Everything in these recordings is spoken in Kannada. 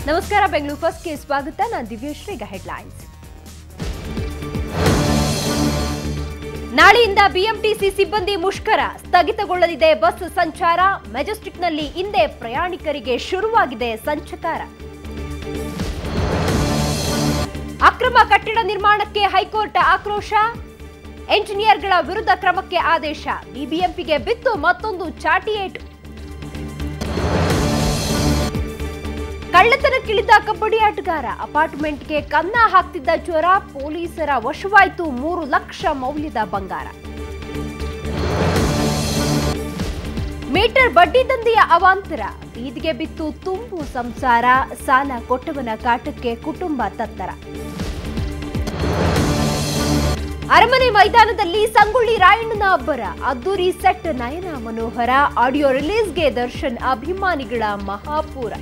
ನಮಸ್ಕಾರ ಬೆಂಗಳೂರು ಫಸ್ಟ್ಗೆ ಸ್ವಾಗತ ನಾನು ದಿವ್ಯಶ್ರೀ ಈಗ ಹೆಡ್ಲೈನ್ಸ್ ನಾಳೆಯಿಂದ ಬಿಎಂಟಿಸಿ ಸಿಬ್ಬಂದಿ ಮುಷ್ಕರ ಸ್ಥಗಿತಗೊಳ್ಳಲಿದೆ ಬಸ್ ಸಂಚಾರ ಮೆಜೆಸ್ಟಿಕ್ನಲ್ಲಿ ಹಿಂದೆ ಪ್ರಯಾಣಿಕರಿಗೆ ಶುರುವಾಗಿದೆ ಸಂಚಕಾರ ಅಕ್ರಮ ಕಟ್ಟಡ ನಿರ್ಮಾಣಕ್ಕೆ ಹೈಕೋರ್ಟ್ ಆಕ್ರೋಶ ಎಂಜಿನಿಯರ್ಗಳ ವಿರುದ್ಧ ಕ್ರಮಕ್ಕೆ ಆದೇಶ ಬಿಬಿಎಂಪಿಗೆ ಬಿತ್ತು ಮತ್ತೊಂದು ಚಾಟಿ ಏಟು ಕಳ್ಳತನಕ್ಕಿಳಿದ ಕಬಡ್ಡಿ ಆಟಗಾರ ಅಪಾರ್ಟ್ಮೆಂಟ್ಗೆ ಕನ್ನ ಹಾಕ್ತಿದ್ದ ಚೋರ ಪೊಲೀಸರ ವಶವಾಯಿತು ಮೂರು ಲಕ್ಷ ಮೌಲ್ಯದ ಬಂಗಾರ ಮೀಟರ್ ಬಡ್ಡಿ ದಂಧೆಯ ಅವಾಂತರ ಬೀದಿಗೆ ಬಿತ್ತು ತುಂಬು ಸಂಸಾರ ಸಾಲ ಕೊಟ್ಟವನ ಕಾಟಕ್ಕೆ ಕುಟುಂಬ ತತ್ತರ ಅರಮನೆ ಮೈದಾನದಲ್ಲಿ ಸಂಗೊಳ್ಳಿ ರಾಯಣ್ಣನ ಅಬ್ಬರ ಅದ್ದೂರಿ ಸೆಟ್ ನಯನ ಮನೋಹರ ಆಡಿಯೋ ರಿಲೀಸ್ಗೆ ದರ್ಶನ್ ಅಭಿಮಾನಿಗಳ ಮಹಾಪೂರ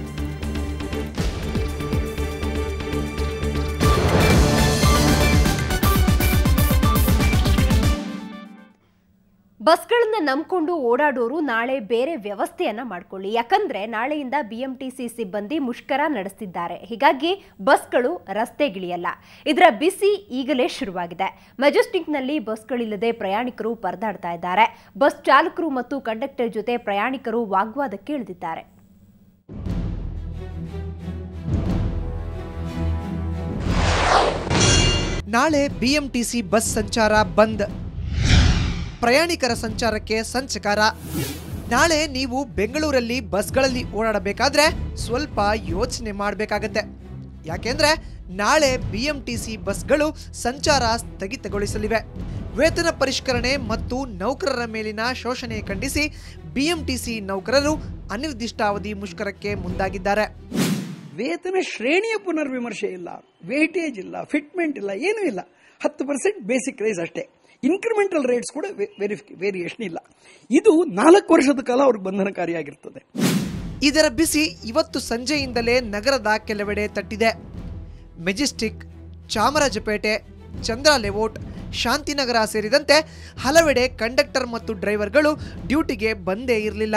ಬಸ್ಗಳನ್ನ ನಂಬ್ಕೊಂಡು ಓಡಾಡೋರು ನಾಳೆ ಬೇರೆ ವ್ಯವಸ್ಥೆಯನ್ನ ಮಾಡ್ಕೊಳ್ಳಿ ಯಾಕಂದ್ರೆ ನಾಳೆಯಿಂದ ಬಿಎಂಟಿಸಿ ಸಿಬ್ಬಂದಿ ಮುಷ್ಕರ ನಡೆಸ್ತಿದ್ದಾರೆ ಹೀಗಾಗಿ ಬಸ್ಗಳು ರಸ್ತೆಗಿಳಿಯಲ್ಲ ಇದರ ಬಿಸಿ ಈಗಲೇ ಶುರುವಾಗಿದೆ ಮೆಜೆಸ್ಟಿಕ್ನಲ್ಲಿ ಬಸ್ಗಳಿಲ್ಲದೆ ಪ್ರಯಾಣಿಕರು ಪರದಾಡ್ತಾ ಇದ್ದಾರೆ ಬಸ್ ಚಾಲಕರು ಮತ್ತು ಕಂಡಕ್ಟರ್ ಜೊತೆ ಪ್ರಯಾಣಿಕರು ವಾಗ್ವಾದಕ್ಕೆ ಇಳಿದಿದ್ದಾರೆ ನಾಳೆ ಬಿಎಂಟಿಸಿ ಬಸ್ ಸಂಚಾರ ಬಂದ್ ಪ್ರಯಾಣಿಕರ ಸಂಚಾರಕ್ಕೆ ಸಂಚಕಾರ ನಾಳೆ ನೀವು ಬೆಂಗಳೂರಲ್ಲಿ ಬಸ್ಗಳಲ್ಲಿ ಓಡಾಡಬೇಕಾದ್ರೆ ಸ್ವಲ್ಪ ಯೋಚನೆ ಮಾಡಬೇಕಾಗತ್ತೆ ಯಾಕೆಂದ್ರೆ ನಾಳೆ ಬಿಎಂಟಿಸಿ ಬಸ್ಗಳು ಸಂಚಾರ ಸ್ಥಗಿತಗೊಳಿಸಲಿವೆ ವೇತನ ಪರಿಷ್ಕರಣೆ ಮತ್ತು ನೌಕರರ ಮೇಲಿನ ಶೋಷಣೆ ಖಂಡಿಸಿ ಬಿಎಂಟಿಸಿ ನೌಕರರು ಅನಿರ್ದಿಷ್ಟಾವಧಿ ಮುಷ್ಕರಕ್ಕೆ ಮುಂದಾಗಿದ್ದಾರೆ ವೇತನ ಶ್ರೇಣಿಯ ಪುನರ್ವಿಮರ್ಶೆ ಇಲ್ಲ ವೇಟೇಜ್ ಇಲ್ಲ ಫಿಟ್ಮೆಂಟ್ ಇಲ್ಲ ಏನೂ ಇಲ್ಲ ಹತ್ತು ಪರ್ಸೆಂಟ್ ಬೇಸಿಕ್ ರೈಸ್ ಅಷ್ಟೇ ಇನ್ಕ್ರಿಮೆಂಟಲ್ ರೇಟ್ಸ್ ಕೂಡ ವೆರಿಫಿ ವೇರಿಯೇಷನ್ ಇಲ್ಲ ಇದು ನಾಲ್ಕು ವರ್ಷದ ಕಾಲ ಅವ್ರಿಗೆ ಬಂಧನಕಾರಿಯಾಗಿರ್ತದೆ ಇದರ ಬಿಸಿ ಇವತ್ತು ಸಂಜೆಯಿಂದಲೇ ನಗರದ ಕೆಲವೆಡೆ ತಟ್ಟಿದೆ ಮೆಜೆಸ್ಟಿಕ್ ಚಾಮರಾಜಪೇಟೆ ಚಂದ್ರ ಲೆವೋಟ್ ಶಾಂತಿನಗರ ಸೇರಿದಂತೆ ಹಲವೆಡೆ ಕಂಡಕ್ಟರ್ ಮತ್ತು ಡ್ರೈವರ್ಗಳು ಡ್ಯೂಟಿಗೆ ಬಂದೇ ಇರಲಿಲ್ಲ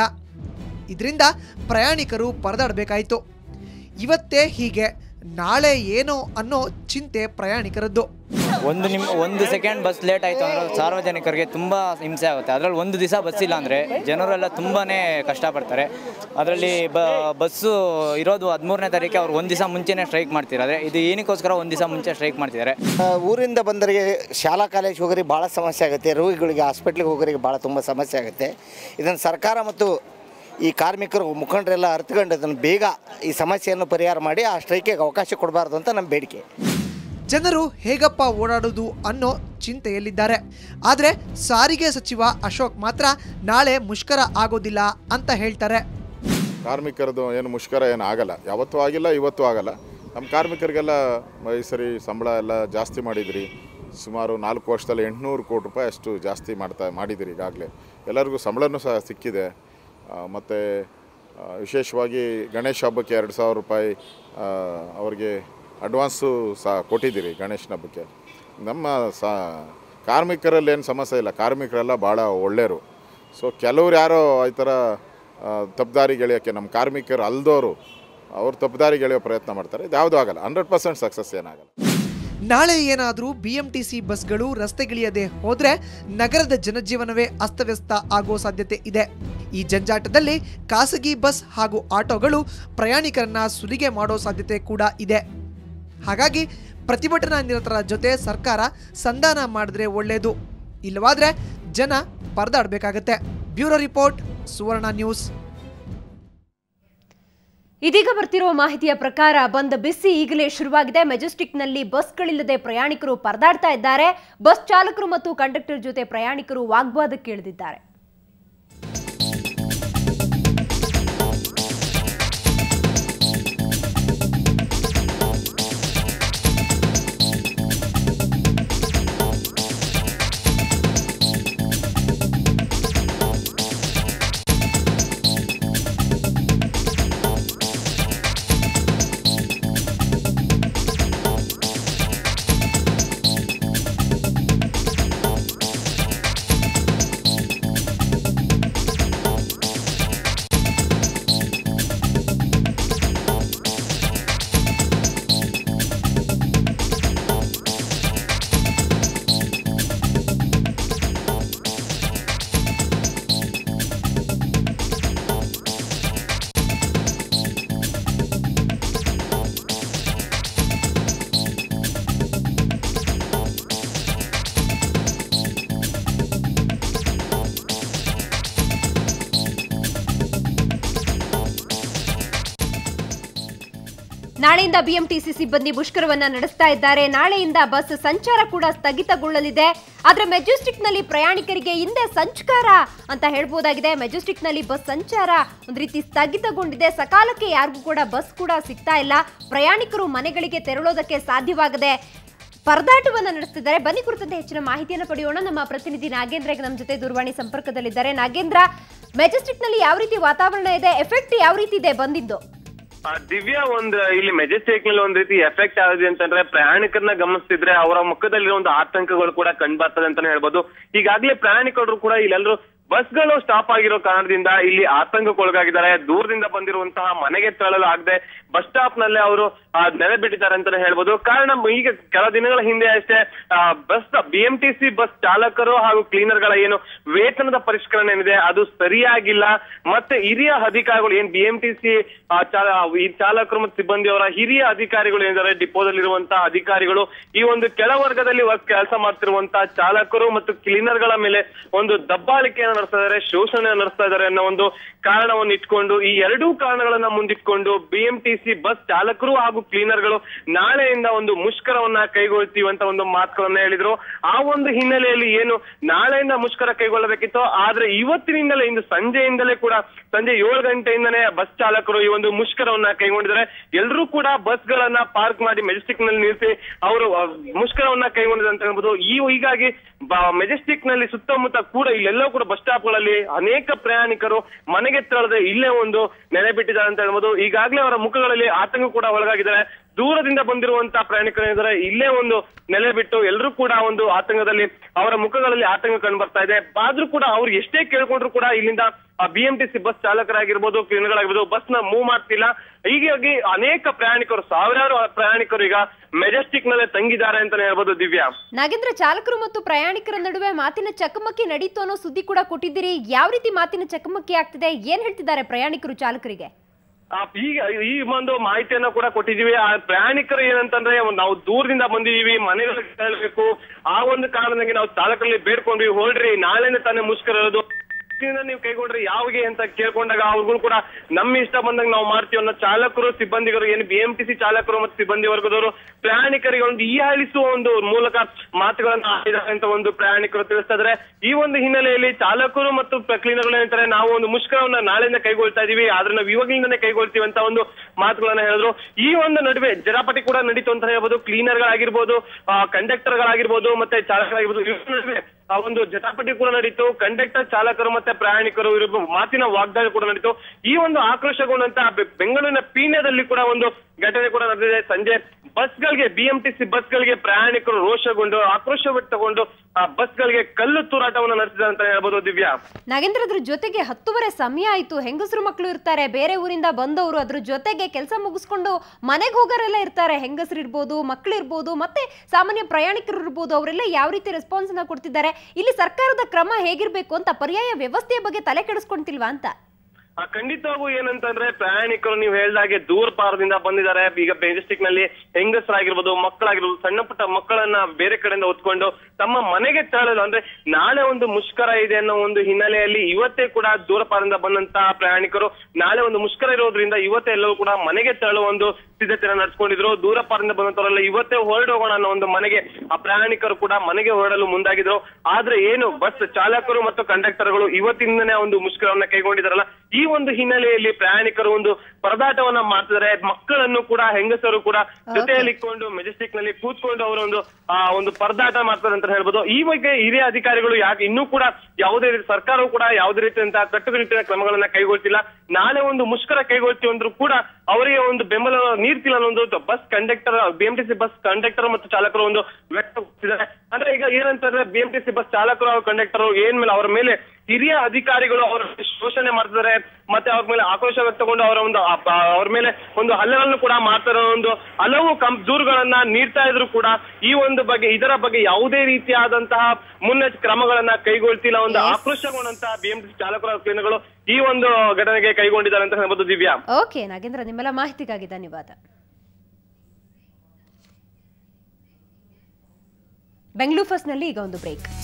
ಇದರಿಂದ ಪ್ರಯಾಣಿಕರು ಪರದಾಡಬೇಕಾಯಿತು ಇವತ್ತೇ ಹೀಗೆ ನಾಳೆ ಏನೋ ಅನ್ನೋ ಚಿಂತೆ ಪ್ರಯಾಣಿಕರದ್ದು ಒಂದು ನಿಮ್ ಒಂದು ಸೆಕೆಂಡ್ ಬಸ್ ಲೇಟ್ ಆಯಿತು ಅಂದ್ರೆ ಸಾರ್ವಜನಿಕರಿಗೆ ತುಂಬ ಹಿಂಸೆ ಆಗುತ್ತೆ ಅದರಲ್ಲಿ ಒಂದು ದಿವಸ ಬಸ್ ಇಲ್ಲ ಅಂದರೆ ಜನರೆಲ್ಲ ತುಂಬಾ ಕಷ್ಟಪಡ್ತಾರೆ ಅದರಲ್ಲಿ ಬ ಬಸ್ಸು ಇರೋದು ಹದಿಮೂರನೇ ತಾರೀಕು ಅವ್ರು ಒಂದು ದಿವಸ ಮುಂಚೆನೇ ಸ್ಟ್ರೈಕ್ ಮಾಡ್ತಿದ್ದಾರೆ ಇದು ಏನಕ್ಕೋಸ್ಕರ ಒಂದು ದಿವಸ ಮುಂಚೆ ಸ್ಟ್ರೈಕ್ ಮಾಡ್ತಿದ್ದಾರೆ ಆ, ಊರಿಂದ ಬಂದವರಿಗೆ ಶಾಲಾ ಕಾಲೇಜ್ ಹೋಗೋರಿಗೆ ಭಾಳ ಸಮಸ್ಯೆ ಆಗುತ್ತೆ ರೋಗಿಗಳಿಗೆ ಹಾಸ್ಪಿಟ್ಲಿಗೆ ಹೋಗೋರಿಗೆ ಭಾಳ ತುಂಬ ಸಮಸ್ಯೆ ಆಗುತ್ತೆ ಇದನ್ನು ಸರ್ಕಾರ ಮತ್ತು ಈ ಕಾರ್ಮಿಕರು ಮುಖಂಡರೆಲ್ಲ ಅರ್ಥಕೊಂಡು ಅದನ್ನು ಬೇಗ ಈ ಸಮಸ್ಯೆಯನ್ನು ಪರಿಹಾರ ಮಾಡಿ ಆ ಸ್ಟ್ರೈಕಿಗೆ ಅವಕಾಶ ಕೊಡಬಾರ್ದು ಅಂತ ನಮ್ಮ ಬೇಡಿಕೆ ಜನರು ಹೇಗಪ್ಪ ಓಡಾಡೋದು ಅನ್ನೋ ಚಿಂತೆಯಲ್ಲಿದ್ದಾರೆ ಆದರೆ ಸಾರಿಗೆ ಸಚಿವ ಅಶೋಕ್ ಮಾತ್ರ ನಾಳೆ ಮುಷ್ಕರ ಆಗೋದಿಲ್ಲ ಅಂತ ಹೇಳ್ತಾರೆ ಕಾರ್ಮಿಕರದು ಏನು ಮುಷ್ಕರ ಏನು ಆಗಲ್ಲ ಯಾವತ್ತೂ ಆಗಿಲ್ಲ ಇವತ್ತೂ ಆಗಲ್ಲ ನಮ್ಮ ಕಾರ್ಮಿಕರಿಗೆಲ್ಲ ಈ ಸರಿ ಸಂಬಳ ಎಲ್ಲ ಜಾಸ್ತಿ ಮಾಡಿದ್ರಿ ಸುಮಾರು ನಾಲ್ಕು ವರ್ಷದಲ್ಲಿ ಎಂಟುನೂರು ಕೋಟಿ ರೂಪಾಯಿ ಅಷ್ಟು ಜಾಸ್ತಿ ಮಾಡ್ತಾ ಮಾಡಿದಿರಿ ಈಗಾಗಲೇ ಎಲ್ಲರಿಗೂ ಸಂಬಳನೂ ಸಹ ಸಿಕ್ಕಿದೆ ಮತ್ತು ವಿಶೇಷವಾಗಿ ಗಣೇಶ ಹಬ್ಬಕ್ಕೆ ಎರಡು ಸಾವಿರ ರೂಪಾಯಿ ಆ, ಅವ್ರಿಗೆ ಅಡ್ವಾನ್ಸು ಸಹ ಕೊಟ್ಟಿದ್ದೀರಿ ಗಣೇಶನ ಹಬ್ಬಕ್ಕೆ ನಮ್ಮ ಸಾ ಕಾರ್ಮಿಕರಲ್ಲಿ ಏನು ಸಮಸ್ಯೆ ಇಲ್ಲ ಕಾರ್ಮಿಕರೆಲ್ಲ ಭಾಳ ಒಳ್ಳೆಯರು ಸೊ ಕೆಲವ್ರು ಯಾರೋ ಈ ಥರ ತಪ್ಪುದಾರಿಗೆ ಎಳೆಯೋಕ್ಕೆ ನಮ್ಮ ಕಾರ್ಮಿಕರು ಅಲ್ದೋರು ಅವ್ರು ತಪ್ಪುದಾರಿಗೆ ಎಳೆಯೋ ಪ್ರಯತ್ನ ಮಾಡ್ತಾರೆ ಇದು ಯಾವುದೂ ಆಗಲ್ಲ ಹಂಡ್ರೆಡ್ ಪರ್ಸೆಂಟ್ ಸಕ್ಸಸ್ ಏನಾಗಲ್ಲ ನಾಳೆ ಏನಾದರೂ ಬಿಎಂಟಿಸಿ ಬಸ್ಗಳು ರಸ್ತೆಗಿಳಿಯದೆ ಹೋದ್ರೆ ನಗರದ ಜನಜೀವನವೇ ಅಸ್ತವ್ಯಸ್ತ ಆಗೋ ಸಾಧ್ಯತೆ ಇದೆ ಈ ಜಂಜಾಟದಲ್ಲಿ ಖಾಸಗಿ ಬಸ್ ಹಾಗೂ ಆಟೋಗಳು ಪ್ರಯಾಣಿಕರನ್ನ ಸುಲಿಗೆ ಮಾಡೋ ಸಾಧ್ಯತೆ ಕೂಡ ಇದೆ ಹಾಗಾಗಿ ಪ್ರತಿಭಟನಾ ನಿರತರ ಜೊತೆ ಸರ್ಕಾರ ಸಂಧಾನ ಮಾಡಿದ್ರೆ ಒಳ್ಳೆಯದು ಇಲ್ಲವಾದ್ರೆ ಜನ ಪರದಾಡಬೇಕಾಗತ್ತೆ ಬ್ಯೂರೋ ರಿಪೋರ್ಟ್ ಸುವರ್ಣ ನ್ಯೂಸ್ ಇದೀಗ ಬರ್ತಿರುವ ಮಾಹಿತಿಯ ಪ್ರಕಾರ ಬಂದ ಬಿಸಿ ಈಗಲೇ ಶುರುವಾಗಿದೆ ಮೆಜೆಸ್ಟಿಕ್ನಲ್ಲಿ ಬಸ್ಗಳಿಲ್ಲದೆ ಪ್ರಯಾಣಿಕರು ಪರದಾಡ್ತಾ ಇದ್ದಾರೆ ಬಸ್ ಚಾಲಕರು ಮತ್ತು ಕಂಡಕ್ಟರ್ ಜೊತೆ ಪ್ರಯಾಣಿಕರು ವಾಗ್ವಾದಕ್ಕೆ ಇಳಿದಿದ್ದಾರೆ ನಾಳೆಯಿಂದ ಬಿಎಂಟಿಸಿ ಸಿಬ್ಬಂದಿ ಮುಷ್ಕರವನ್ನ ನಡೆಸ್ತಾ ಇದ್ದಾರೆ ನಾಳೆಯಿಂದ ಬಸ್ ಸಂಚಾರ ಕೂಡ ಸ್ಥಗಿತಗೊಳ್ಳಲಿದೆ ಆದ್ರೆ ಮೆಜೆಸ್ಟಿಕ್ನಲ್ಲಿ ಪ್ರಯಾಣಿಕರಿಗೆ ಹಿಂದೆ ಸಂಚಕಾರ ಅಂತ ಹೇಳ್ಬೋದಾಗಿದೆ ಮೆಜೆಸ್ಟಿಕ್ನಲ್ಲಿ ಬಸ್ ಸಂಚಾರ ಒಂದು ರೀತಿ ಸ್ಥಗಿತಗೊಂಡಿದೆ ಸಕಾಲಕ್ಕೆ ಯಾರಿಗೂ ಕೂಡ ಬಸ್ ಕೂಡ ಸಿಗ್ತಾ ಇಲ್ಲ ಪ್ರಯಾಣಿಕರು ಮನೆಗಳಿಗೆ ತೆರಳೋದಕ್ಕೆ ಸಾಧ್ಯವಾಗದೆ ಪರದಾಟವನ್ನ ನಡೆಸ್ತಿದ್ದಾರೆ ಬನ್ನಿ ಕುರಿತಂತೆ ಹೆಚ್ಚಿನ ಮಾಹಿತಿಯನ್ನು ಪಡೆಯೋಣ ನಮ್ಮ ಪ್ರತಿನಿಧಿ ನಾಗೇಂದ್ರ ಈಗ ನಮ್ಮ ಜೊತೆ ದೂರವಾಣಿ ಸಂಪರ್ಕದಲ್ಲಿದ್ದಾರೆ ನಾಗೇಂದ್ರ ಮೆಜೆಸ್ಟಿಕ್ನಲ್ಲಿ ಯಾವ ರೀತಿ ವಾತಾವರಣ ಇದೆ ಎಫೆಕ್ಟ್ ಯಾವ ರೀತಿ ಇದೆ ಬಂದಿದ್ದು ಆ, ದಿವ್ಯಾ ಒಂದ್ ಇಲ್ಲಿ ಮೆಜೆಸ್ಟಿಕ್ ನಲ್ಲಿ ಒಂದ್ ರೀತಿ ಎಫೆಕ್ಟ್ ಆಗಿದೆ ಅಂತಂದ್ರೆ ಪ್ರಯಾಣಿಕರನ್ನ ಗಮನಿಸ್ತಿದ್ರೆ ಅವರ ಮುಖದಲ್ಲಿರೋ ಒಂದು ಆತಂಕಗಳು ಕೂಡ ಕಂಡು ಬರ್ತದೆ ಅಂತಾನೆ ಹೇಳ್ಬೋದು ಈಗಾಗಲೇ ಪ್ರಯಾಣಿಕರು ಕೂಡ ಇಲ್ಲೆಲ್ಲರೂ ಬಸ್ಗಳು ಸ್ಟಾಪ್ ಆಗಿರೋ ಕಾರಣದಿಂದ ಇಲ್ಲಿ ಆತಂಕಕ್ಕೊಳಗಾಗಿದ್ದಾರೆ ದೂರದಿಂದ ಬಂದಿರುವಂತಹ ಮನೆಗೆ ತೆರಳಲು ಆಗದೆ ಬಸ್ ಸ್ಟಾಪ್ ನಲ್ಲೇ ಅವರು ನೆಲೆ ಬಿಟ್ಟಿದ್ದಾರೆ ಅಂತಾನೆ ಹೇಳ್ಬೋದು ಕಾರಣ ಈಗ ಕೆಲ ದಿನಗಳ ಹಿಂದೆ ಅಷ್ಟೇ ಆ, ಬಸ್ ಬಿಎಂಟಿಸಿ ಬಸ್ ಚಾಲಕರು ಹಾಗೂ ಕ್ಲೀನರ್ ಗಳ ಏನು ವೇತನದ ಪರಿಷ್ಕರಣೆ ಏನಿದೆ ಅದು ಸರಿಯಾಗಿಲ್ಲ ಮತ್ತೆ ಹಿರಿಯ ಅಧಿಕಾರಿಗಳು ಏನ್ ಬಿಎಂಟಿಸಿ ಈ ಚಾಲಕರು ಮತ್ತು ಸಿಬ್ಬಂದಿಯವರ ಹಿರಿಯ ಅಧಿಕಾರಿಗಳು ಏನಿದ್ದಾರೆ ಡಿಪೋದಲ್ಲಿರುವಂತಹ ಅಧಿಕಾರಿಗಳು ಈ ಒಂದು ಕೆಳವರ್ಗದಲ್ಲಿ ವರ್ಕ್ ಕೆಲಸ ಮಾಡ್ತಿರುವಂತಹ ಚಾಲಕರು ಮತ್ತು ಕ್ಲೀನರ್ ಗಳ ಮೇಲೆ ಒಂದು ದಬ್ಬಾಳಿಕೆಯನ್ನು ನಡೆಸ್ತಾ ಇದ್ದಾರೆ ಶೋಷಣೆ ನಡೆಸ್ತಾ ಇದ್ದಾರೆ ಅನ್ನೋ ಒಂದು ಕಾರಣವನ್ನು ಇಟ್ಕೊಂಡು ಈ ಎರಡೂ ಕಾರಣಗಳನ್ನ ಮುಂದಿಟ್ಕೊಂಡು ಬಿಎಂಟಿಸಿ ಬಸ್ ಚಾಲಕರು ಹಾಗೂ ಕ್ಲೀನರ್ಗಳು ನಾಳೆಯಿಂದ ಒಂದು ಮುಷ್ಕರವನ್ನ ಕೈಗೊಳ್ತೀವಿ ಅಂತ ಒಂದು ಮಾತುಗಳನ್ನ ಹೇಳಿದ್ರು ಆ ಒಂದು ಹಿನ್ನೆಲೆಯಲ್ಲಿ ಏನು ನಾಳೆಯಿಂದ ಮುಷ್ಕರ ಕೈಗೊಳ್ಳಬೇಕಿತ್ತು ಆದ್ರೆ ಇವತ್ತಿನಿಂದಲೇ ಇಂದು ಸಂಜೆಯಿಂದಲೇ ಕೂಡ ಸಂಜೆ ಏಳು ಗಂಟೆಯಿಂದನೇ ಬಸ್ ಚಾಲಕರು ಈ ಒಂದು ಮುಷ್ಕರವನ್ನ ಕೈಗೊಂಡಿದ್ದಾರೆ ಎಲ್ಲರೂ ಕೂಡ ಬಸ್ ಗಳನ್ನ ಪಾರ್ಕ್ ಮಾಡಿ ಮೆಜೆಸ್ಟಿಕ್ ನಲ್ಲಿ ನಿಲ್ಲಿಸಿ ಅವರು ಆ, ಮುಷ್ಕರವನ್ನ ಕೈಗೊಂಡಿದ್ದಾರೆ ಅಂತ ಹೇಳ್ಬೋದು ಈ ಹೀಗಾಗಿ ಮೆಜೆಸ್ಟಿಕ್ ನಲ್ಲಿ ಸುತ್ತಮುತ್ತ ಕೂಡ ಇಲ್ಲೆಲ್ಲವೂ ಕೂಡ ಬಸ್ ಸ್ಟಾಪ್ ಗಳಲ್ಲಿ ಅನೇಕ ಪ್ರಯಾಣಿಕರು ಮನೆಗೆ ತೆರಳದೆ ಇಲ್ಲೇ ಒಂದು ನೆಲೆ ಬಿಟ್ಟಿದ್ದಾರೆ ಅಂತ ಹೇಳ್ಬೋದು ಈಗಾಗಲೇ ಅವರ ಮುಖಗಳಲ್ಲಿ ಆತಂಕ ಕೂಡ ಒಳಗಾಗಿದ್ದಾರೆ ದೂರದಿಂದ ಬಂದಿರುವಂತಹ ಪ್ರಯಾಣಿಕರು ಏನಿದ್ದಾರೆ ಇಲ್ಲೇ ಒಂದು ನೆಲೆ ಬಿಟ್ಟು ಎಲ್ಲರೂ ಕೂಡ ಒಂದು ಆತಂಕದಲ್ಲಿ ಅವರ ಮುಖಗಳಲ್ಲಿ ಆತಂಕ ಕಂಡು ಬರ್ತಾ ಇದೆ ಆದ್ರೂ ಕೂಡ ಅವ್ರು ಎಷ್ಟೇ ಕೇಳ್ಕೊಂಡ್ರು ಕೂಡ ಇಲ್ಲಿಂದ ಬಿಎಂಟಿಸಿ ಬಸ್ ಚಾಲಕರಾಗಿರ್ಬೋದು ಕ್ಲೀನರ್ಗಳಾಗಿರ್ಬೋದು ಬಸ್ ನ ಮೂವ್ ಮಾಡ್ತಿಲ್ಲ ಹೀಗಾಗಿ ಅನೇಕ ಪ್ರಯಾಣಿಕರು ಸಾವಿರಾರು ಪ್ರಯಾಣಿಕರು ಈಗ ಮೆಜೆಸ್ಟಿಕ್ ನಲ್ಲೇ ತಂಗಿದ್ದಾರೆ ಅಂತಾನೆ ಹೇಳ್ಬೋದು ದಿವ್ಯಾ ನಾಗೇಂದ್ರ ಚಾಲಕರು ಮತ್ತು ಪ್ರಯಾಣಿಕರ ನಡುವೆ ಮಾತಿನ ಚಕಮಕಿ ನಡೀತು ಅನ್ನೋ ಸುದ್ದಿ ಕೂಡ ಕೊಟ್ಟಿದ್ದೀರಿ ಯಾವ ರೀತಿ ಮಾತಿನ ಚಕಮಕಿ ಆಗ್ತಿದೆ ಏನ್ ಹೇಳ್ತಿದ್ದಾರೆ ಪ್ರಯಾಣಿಕರು ಚಾಲಕರಿಗೆ ಆ, ಈಗ ಈ ಒಂದು ಮಾಹಿತಿಯನ್ನ ಕೂಡ ಕೊಟ್ಟಿದೀವಿ ಆ ಪ್ರಯಾಣಿಕರು ಏನಂತಂದ್ರೆ ನಾವು ದೂರದಿಂದ ಬಂದಿದೀವಿ ಮನೆಗಳಿಗೆ ತೆರಳಬೇಕು ಆ ಒಂದು ಕಾರಣಕ್ಕೆ ನಾವು ಚಾಲಕರಲ್ಲಿ ಬೇಡ್ಕೊಂಡ್ವಿ ಹೊರಡ್ರಿ ನಾಳೆನೆ ತಾನೇ ಮುಷ್ಕರ ಇರೋದು ಇವತ್ತಿನಿಂದ ನೀವು ಕೈಗೊಂಡ್ರೆ ಯಾವಿಗೆ ಅಂತ ಕೇಳ್ಕೊಂಡಾಗ ಅವ್ರಿಗೂ ಕೂಡ ನಮ್ಮ ಇಷ್ಟ ಬಂದಂಗ ನಾವು ಮಾಡ್ತೀವಿ ಅನ್ನೋ ಚಾಲಕರು ಸಿಬ್ಬಂದಿಗಳು ಏನು ಬಿಎಂಟಿಸಿ ಚಾಲಕರು ಮತ್ತು ಸಿಬ್ಬಂದಿ ವರ್ಗದವರು ಪ್ರಯಾಣಿಕರಿಗೆ ಒಂದು ಈ ಹಳಿಸುವ ಒಂದು ಮೂಲಕ ಮಾತುಗಳನ್ನ ಆಡಿದ್ದಾರೆ ಅಂತ ಒಂದು ಪ್ರಯಾಣಿಕರು ತಿಳಿಸ್ತಾ ಇದ್ದಾರೆ ಈ ಒಂದು ಹಿನ್ನೆಲೆಯಲ್ಲಿ ಚಾಲಕರು ಮತ್ತು ಕ್ಲೀನರ್ಗಳು ಹೇಳ್ತಾರೆ ನಾವು ಒಂದು ಮುಷ್ಕರವನ್ನ ನಾಳೆಯಿಂದ ಕೈಗೊಳ್ತಾ ಇದೀವಿ ಆದ್ರೆ ನಾವು ಇವಾಗಿಂದನೇ ಕೈಗೊಳ್ತೀವಿ ಅಂತ ಒಂದು ಮಾತುಗಳನ್ನ ಹೇಳಿದ್ರು ಈ ಒಂದು ನಡುವೆ ಜಟಾಪಟಿ ಕೂಡ ನಡೀತು ಅಂತ ಹೇಳ್ಬೋದು ಕ್ಲೀನರ್ ಗಳಾಗಿರ್ಬೋದು ಕಂಡಕ್ಟರ್ ಗಳಾಗಿರ್ಬೋದು ಮತ್ತೆ ಚಾಲಕರಾಗಿರ್ಬೋದು ಇವ್ರ ನಡುವೆ ಆ ಒಂದು ಜಟಾಪಟಿ ಕೂಡ ನಡೀತು ಕಂಡಕ್ಟರ್ ಚಾಲಕರು ಮತ್ತೆ ಪ್ರಯಾಣಿಕರು ಇವ್ರ ಮಾತಿನ ವಾಗ್ದಾಳಿ ಕೂಡ ನಡೀತು ಈ ಒಂದು ಆಕ್ರೋಶಗೊಂಡಂತ ಬೆ- ಬೆಂಗಳೂರಿನ ಪೀಣ್ಯದಲ್ಲಿ ಕೂಡ ಒಂದು ಘಟನೆ ಕೂಡ ನಡೆದಿದೆ ಸಂಜೆ ಬಸ್ಗಳಿಗೆ ಬಿಎಂಟಿಸಿ ಬಸ್ಗಳಿಗೆ ಪ್ರಯಾಣಿಕರು ರೋಷಗೊಂಡು ಆಕ್ರೋಶ ವ್ಯಕ್ತಗೊಂಡು ಆ ಬಸ್ಗಳಿಗೆ ಕಲ್ಲು ತೂರಾಟವನ್ನು ನಡೆಸಿದ್ದಾರೆ ಅಂತ ಹೇಳ್ಬೋದು ದಿವ್ಯಾ ನಾಗೇಂದ್ರ ಅದ್ರ ಜೊತೆಗೆ ಹತ್ತುವರೆ ಸಮಯ ಆಯ್ತು ಹೆಂಗಸರು ಮಕ್ಕಳು ಇರ್ತಾರೆ ಬೇರೆ ಊರಿಂದ ಬಂದವರು ಅದ್ರ ಜೊತೆಗೆ ಕೆಲಸ ಮುಗಿಸ್ಕೊಂಡು ಮನೆಗೆ ಹೋಗೋರೆಲ್ಲ ಇರ್ತಾರೆ ಹೆಂಗಸರು ಇರ್ಬೋದು ಮಕ್ಕಳು ಇರ್ಬೋದು ಮತ್ತೆ ಸಾಮಾನ್ಯ ಪ್ರಯಾಣಿಕರು ಇರ್ಬೋದು ಅವರೆಲ್ಲ ಯಾವ ರೀತಿ ರೆಸ್ಪಾನ್ಸ್ ಅನ್ನ ಕೊಡ್ತಿದ್ದಾರೆ ಇಲ್ಲಿ ಸರ್ಕಾರದ ಕ್ರಮ ಹೇಗಿರ್ಬೇಕು ಅಂತ ಪರ್ಯಾಯ ವ್ಯವಸ್ಥೆಯ ಬಗ್ಗೆ ತಲೆ ಕೆಡಿಸ್ಕೊಂತಿಲ್ವಾ ಅಂತ ಆ, ಖಂಡಿತವಾಗೂ ಏನಂತಂದ್ರೆ ಪ್ರಯಾಣಿಕರು ನೀವು ಹೇಳ್ದಾಗೆ ದೂರ ಪಾರದಿಂದ ಬಂದಿದ್ದಾರೆ ಈಗ ಮೆಜೆಸ್ಟಿಕ್ ನಲ್ಲಿ ಹೆಂಗಸರಾಗಿರ್ಬೋದು ಮಕ್ಕಳಾಗಿರ್ಬೋದು ಸಣ್ಣ ಪುಟ್ಟ ಮಕ್ಕಳನ್ನ ಬೇರೆ ಕಡೆಯಿಂದ ಹೊತ್ಕೊಂಡು ತಮ್ಮ ಮನೆಗೆ ತೆರಳಲು ಅಂದ್ರೆ ನಾಳೆ ಒಂದು ಮುಷ್ಕರ ಇದೆ ಅನ್ನೋ ಒಂದು ಹಿನ್ನೆಲೆಯಲ್ಲಿ ಇವತ್ತೇ ಕೂಡ ದೂರ ಪಾರದಿಂದ ಬಂದಂತಹ ಪ್ರಯಾಣಿಕರು ನಾಳೆ ಒಂದು ಮುಷ್ಕರ ಇರೋದ್ರಿಂದ ಇವತ್ತೇ ಎಲ್ಲವೂ ಕೂಡ ಮನೆಗೆ ತೆರಳುವ ಒಂದು ಸಿದ್ಧತೆಯನ್ನು ನಡೆಸ್ಕೊಂಡಿದ್ರು ದೂರ ಪಾರದಿಂದ ಬಂದಂತವರೆಲ್ಲ ಇವತ್ತೇ ಹೊರಡೋಗೋಣ ಅನ್ನೋ ಒಂದು ಮನೆಗೆ ಆ ಪ್ರಯಾಣಿಕರು ಕೂಡ ಮನೆಗೆ ಹೊರಡಲು ಮುಂದಾಗಿದ್ರು ಆದ್ರೆ ಏನು ಬಸ್ ಚಾಲಕರು ಮತ್ತು ಕಂಡಕ್ಟರ್ಗಳು ಇವತ್ತಿಂದನೇ ಒಂದು ಮುಷ್ಕರವನ್ನ ಕೈಗೊಂಡಿದ್ದಾರಲ್ಲ ಈ ಒಂದು ಹಿನ್ನೆಲೆಯಲ್ಲಿ ಪ್ರಯಾಣಿಕರು ಒಂದು ಪರದಾಟವನ್ನ ಮಾಡ್ತಿದ್ದಾರೆ ಮಕ್ಕಳನ್ನು ಕೂಡ ಹೆಂಗಸರು ಕೂಡ ಜೊತೆಯಲ್ಲಿ ಇಟ್ಕೊಂಡು ಮೆಜೆಸ್ಟಿಕ್ ನಲ್ಲಿ ಕೂತ್ಕೊಂಡು ಅವರ ಒಂದು ಆ ಒಂದು ಪರದಾಟ ಮಾಡ್ತಾರೆ ಅಂತ ಹೇಳ್ಬೋದು ಈ ಬಗ್ಗೆ ಹಿರಿಯ ಅಧಿಕಾರಿಗಳು ಯಾಕೆ ಇನ್ನೂ ಕೂಡ ಯಾವುದೇ ರೀತಿ ಸರ್ಕಾರವು ಕೂಡ ಯಾವುದೇ ರೀತಿಯಂತಹ ಕಟ್ಟುನಿಟ್ಟಿನ ಕ್ರಮಗಳನ್ನ ಕೈಗೊಳ್ತಿಲ್ಲ ನಾಳೆ ಒಂದು ಮುಷ್ಕರ ಕೈಗೊಳ್ತೀವಿ ಅಂದ್ರೂ ಕೂಡ ಅವರಿಗೆ ಒಂದು ಬೆಂಬಲ ನೀಡ್ತಿಲ್ಲ ಅನ್ನೋ ಒಂದು bus conductor BMTC bus conductor ಮತ್ತು ಚಾಲಕರು ಒಂದು ವ್ಯಕ್ತಪಡಿಸಿದ್ದಾರೆ ಅಂದ್ರೆ ಈಗ ಏನಂತಂದ್ರೆ ಬಿಎಂಟಿಸಿ ಬಸ್ ಚಾಲಕರು ಹಾಗೂ ಕಂಡಕ್ಟರ್ ಏನ್ ಮೇಲೆ ಅವರ ಮೇಲೆ ಹಿರಿಯ ಅಧಿಕಾರಿಗಳು ಅವರ ಶೋಷಣೆ ಮಾಡ್ತಿದ್ದಾರೆ ಮತ್ತೆ ಅವ್ರ ಮೇಲೆ ಆಕ್ರೋಶ ವ್ಯಕ್ತಗೊಂಡು ಅವರ ಒಂದು ಆ- ಆ- ಅವ್ರ ಮೇಲೆ ಒಂದು ಹಲ್ಲೆಗಳನ್ನು ಕೂಡ ಮಾಡ್ತಾರೆ ಅನ್ನೋ ಒಂದು ಹಲವು ಕಂ ದೂರುಗಳನ್ನ ನೀಡ್ತಾ ಇದ್ರು ಕೂಡ ಈ ಒಂದು ಬಗ್ಗೆ ಇದರ ಬಗ್ಗೆ ಯಾವುದೇ ರೀತಿಯಾದಂತಹ ಮುನ್ನೆಚ್ಚ ಕ್ರಮಗಳನ್ನ ಕೈಗೊಳ್ತಿಲ್ಲ ಒಂದು ಆಕ್ರೋಶಗೊಂಡಂತಹ ಬಿಎಂಟಿಸಿ ಚಾಲಕರು ಹಾಗೂ ಕ್ಲೀನರ್ಗಳು ಈ ಒಂದು ಘಟನೆಗೆ ಕೈಗೊಂಡಿದ್ದಾರೆ ಅಂತ ಹೇಳ್ಬೋದು ದಿವ್ಯಾ ಓಕೆ ನಾಗೇಂದ್ರ ನಿಮ್ಮೆಲ್ಲ ಮಾಹಿತಿಗಾಗಿ ಧನ್ಯವಾದ ಬೆಂಗಳೂರು ಫಸ್ಟ್ನಲ್ಲಿ ಈಗ ಒಂದು ಬ್ರೇಕ್